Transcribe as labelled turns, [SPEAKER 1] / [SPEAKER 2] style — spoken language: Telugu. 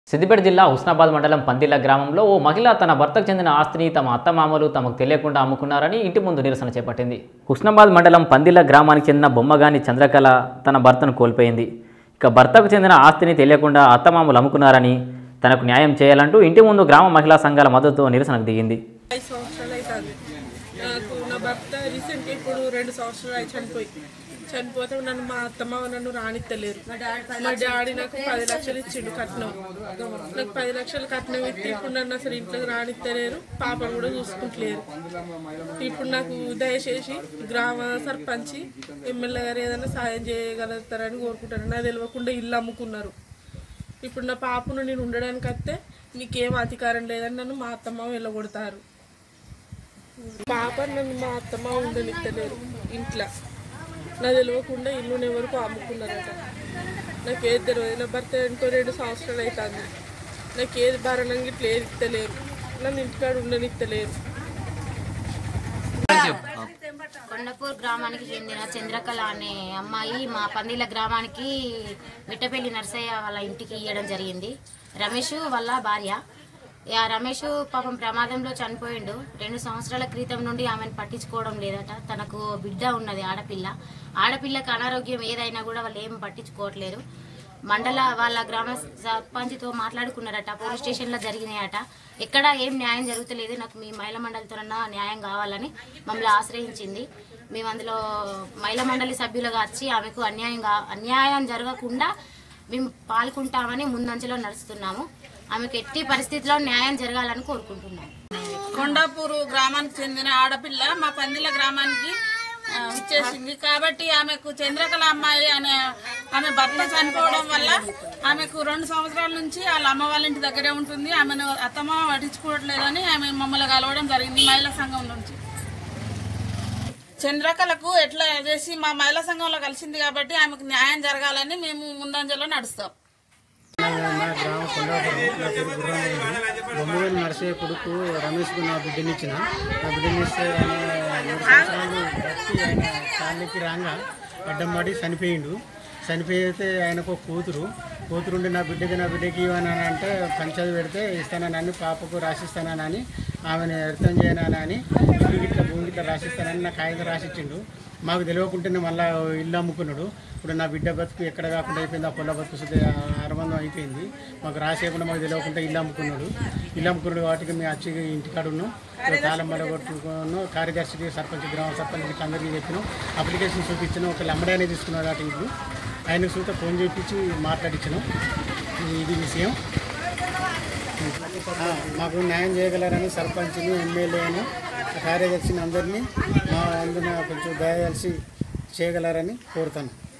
[SPEAKER 1] సిద్దిపేట జిల్లా హుస్నాబాద్ మండలం పందిళ్ళ గ్రామంలో ఓ మహిళ తన భర్తకు చెందిన ఆస్తిని తమ అత్తమామలు తమకు తెలియకుండా అమ్ముకున్నారని ఇంటి ముందు నిరసన చేపట్టింది హుస్నాబాద్ మండలం పందిళ్ళ గ్రామానికి చెందిన బొమ్మగాని చంద్రకళ తన భర్తను కోల్పోయింది ఇక భర్తకు చెందిన ఆస్తిని తెలియకుండా అత్తమామలు అమ్ముకున్నారని తనకు న్యాయం చేయాలంటూ ఇంటి ముందు గ్రామ మహిళా సంఘాల మద్దతుతో నిరసనకు దిగింది
[SPEAKER 2] ఐదు సంవత్సరాలు అవుతుంది నాకు నా భర్త రీసెంట్గా ఇప్పుడు రెండు సంవత్సరాలు అయి చనిపోయి చనిపోతే నన్ను మా అత్తమ్మ నన్ను రానిత్తలేరు మా డాడీ నాకు పది లక్షలు ఇచ్చిండు కట్నం నాకు పది లక్షలు కట్నం ఇచ్చి ఇప్పుడు నన్ను అసలు ఇంట్లోకి రానిత్తలేరు పాపను కూడా చూసుకుంటలేరు ఇప్పుడు నాకు దయచేసి గ్రామ సర్పంచి ఎమ్మెల్యే గారు ఏదైనా సాయం చేయగలుగుతారని కోరుకుంటాను నాకు తెలియకుండా ఇల్లు అమ్ముకున్నారు ఇప్పుడు నా పాపను నేను ఉండడానికి వస్తే నీకేం అధికారం లేదని నన్ను మా అత్తమ్మ వెళ్ళగొడతారు పాప నన్ను మా అత్తమ్మ ఉండనిత్తలేరు ఇంట్లో నా తెలియకుండా ఇల్లుని ఎవరికి అమ్ముకున్నారట నాకు ఏది తెలియదు నా భర్త ఇంకో రెండు సంవత్సరాలు అవుతుంది నాకు ఏది భరణంగా ఇట్లా ఏది ఇస్తలేరు నన్ను ఇంటికాడ ఉండనిత్తలేరు
[SPEAKER 3] కొండపూర్ గ్రామానికి చెందిన చంద్రకళ అనే అమ్మాయి మా పందిల గ్రామానికి మిట్టపల్లి నర్సయ్య వాళ్ళ ఇంటికి ఇవ్వడం జరిగింది రమేష్ వాళ్ళ భార్య ఇక రమేష్ పాపం ప్రమాదంలో చనిపోయిండు రెండు సంవత్సరాల క్రితం నుండి ఆమెను పట్టించుకోవడం లేదట తనకు బిడ్డ ఉన్నది ఆడపిల్ల ఆడపిల్లకి అనారోగ్యం ఏదైనా కూడా వాళ్ళు ఏం పట్టించుకోవట్లేరు మండల వాళ్ళ గ్రామ సర్పంచ్తో మాట్లాడుకున్నారట పోలీస్ స్టేషన్లో జరిగినాయట ఎక్కడ ఏం న్యాయం జరుగుతలేదు నాకు మీ మహిళా మండలితోనన్నా న్యాయం కావాలని మమ్మల్ని ఆశ్రయించింది మేము అందులో మహిళా మండలి సభ్యులుగా వచ్చి ఆమెకు అన్యాయం కా- అన్యాయం జరగకుండా మేము పాల్గొంటామని ముందంజలో నడుస్తున్నాము ఆమెకు ఎట్టి పరిస్థితిలో న్యాయం జరగాలని కోరుకుంటున్నాము
[SPEAKER 4] కొండాపూరు గ్రామానికి చెందిన ఆడపిల్ల మా పందిల గ్రామానికి ఆ, ఇచ్చేసింది కాబట్టి ఆమెకు చంద్రకళ అమ్మాయి అనే ఆమె భర్త చనిపోవడం వల్ల ఆమెకు రెండు సంవత్సరాల నుంచి వాళ్ళ అమ్మ వాళ్ళ ఇంటి దగ్గరే ఉంటుంది ఆమెను అత్తమ్మ పట్టించుకోవట్లేదని ఆమె మమ్మల్ని కలవడం జరిగింది మహిళా సంఘం నుంచి చంద్రకళకు ఎట్లా చేసి మా మహిళా సంఘంలో కలిసింది కాబట్టి ఆమెకు న్యాయం జరగాలని మేము ముందంజలో నడుస్తాం
[SPEAKER 5] మా గ్రామ కొండాపురం నా పేరు గుర్రం బొమ్మవేలు నరసయ్య కొడుకు రమేష్కు నా బిడ్డనిచ్చిన నా బిడ్డనిస్తే ఆయన మూడు సంవత్సరాలు బట్టి ఆయన కాళ్ళకి రాగా అడ్డం పడి చనిపోయిండు చనిపోయితే ఆయనకు ఒక కూతురు కూతురుండి నా బిడ్డకి నా బిడ్డకి ఇవ్వనని అంటే పంచాయతీ పెడితే ఇస్తానని పాపకు రాసిస్తానని ఆమెను అర్థం చేయనని ఇల్లు గిట్ల భూమి గిట్ల రాసిస్తానని నాకు కాగితం రాసిచ్చిండు మాకు తెలియకుండానే మళ్ళీ ఇల్లు అమ్ముకున్నాడు ఇప్పుడు నా బిడ్డ బతుకు ఎక్కడ కాకుండా అయిపోయింది ఆ పొల్ల బతుకు సుద్ధి ఆరంభం అయిపోయింది మాకు రాసేయకుండా మాకు తెలియకుండా ఇల్లు అమ్ముకున్నాడు ఇల్లు అమ్ముకున్నాడు వాటికి మేము వచ్చి ఇంటికాడ ఉన్నాం తాళం పడగొట్టుకున్నాం కార్యదర్శికి సర్పంచ్ గ్రామ సర్పంచ్ ఇట్లా అందరికీ చెప్పినాం అప్లికేషన్ చూపించినాం ఒక లమ్మడానే తీసుకున్నాడు అటు ఇల్లు ఆయనకు చూస్తే ఫోన్ చేయించి మాట్లాడించినాం ఇది విషయం ఆ, మాకు న్యాయం చేయగలరని సర్పంచ్ని ఎమ్మెల్యేను కార్యదర్శిని అందరినీ మా అందున కొంచెం దయచేసి చేయగలరని కోరుతాను